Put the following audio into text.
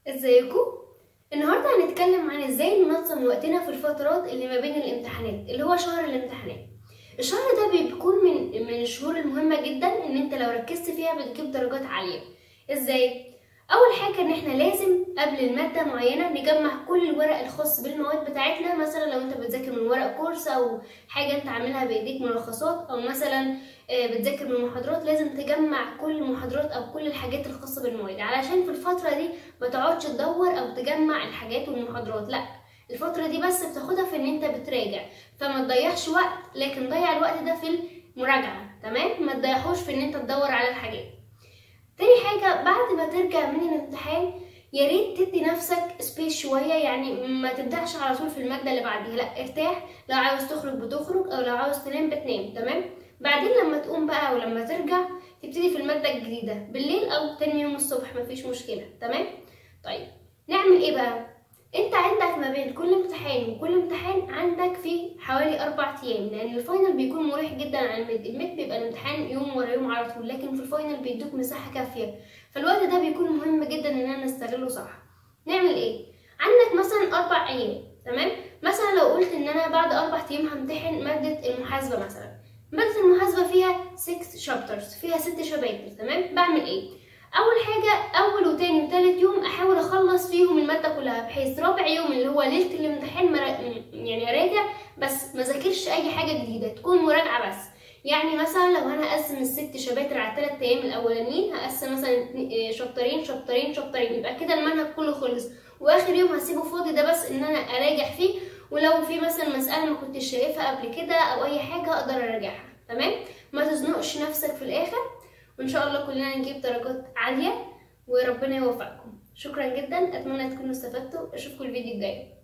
ازيكم النهارده هنتكلم عن ازاي ننظم وقتنا في الفترات اللي ما بين الامتحانات اللي هو شهر الامتحانات الشهر ده بيكون من من الشهور المهمه جدا ان انت لو ركزت فيها بتجيب درجات عاليه ازاي اول حاجه ان احنا لازم قبل الماده معينه نجمع كل الورق الخاص بالمواد بتاعتنا مثلا لو انت بتذاكر من ورق كورس او حاجه انت عاملها بايديك ملخصات او مثلا آه، بتذاكر من محاضرات لازم تجمع كل المحاضرات او كل الحاجات الخاصه بالمواد علشان في الفتره دي ما تقعدش تدور او تجمع الحاجات والمحاضرات لا الفتره دي بس بتاخدها في ان انت بتراجع فما تضيعش وقت لكن ضيع الوقت ده في المراجعه تمام ما تضيعهوش في ان انت تدور على الحاجات تاني حاجة بعد ما ترجع من الامتحان يا ريت تدي نفسك سبيس شوية يعني ما تبدأش على طول في المادة اللي بعديها لا ارتاح لو عاوز تخرج بتخرج أو لو عاوز تنام بتنام تمام بعدين لما تقوم بقى أو لما ترجع تبتدي في المادة الجديدة بالليل أو تاني يوم الصبح مفيش مشكلة تمام طيب نعمل ايه بقى انت عندك ما بين كل امتحان وكل امتحان عندك فيه حوالي اربع ايام لان الفاينل بيكون مريح جدا عن الميد الميد بيبقى الامتحان يوم ورا يوم على طول لكن في الفاينل بيدوك مساحه كافيه فالوقت ده بيكون مهم جدا اننا نستغله صح نعمل ايه عندك مثلا اربع ايام تمام مثلا لو قلت ان انا بعد اربع ايام همتحن ماده المحاسبه مثلا ماده المحاسبه فيها 6 شابترز فيها ست شباتر تمام بعمل ايه اول حاجه اول وتاني وتالت يوم احاول اخلص فيهم الماده كلها بحيث رابع يوم اللي هو ليله الامتحان مرا... يعني اراجع بس ما ذاكرش اي حاجه جديده تكون مراجعه بس يعني مثلا لو انا اقسم الست شباتر على الثلاث ايام الاولانيين هقسم مثلا شابترين شابترين شابترين يبقى كده المنهج كله خلص واخر يوم هسيبه فاضي ده بس ان انا اراجع فيه ولو في مثلا مساله ما كنتش شايفها قبل كده او اي حاجه اقدر اراجعها تمام ما تزنقش نفسك في الاخر وان شاء الله كلنا نجيب درجات عاليه وربنا يوفقكم شكرا جدا اتمنى تكونوا استفدتوا اشوفكم الفيديو الجاي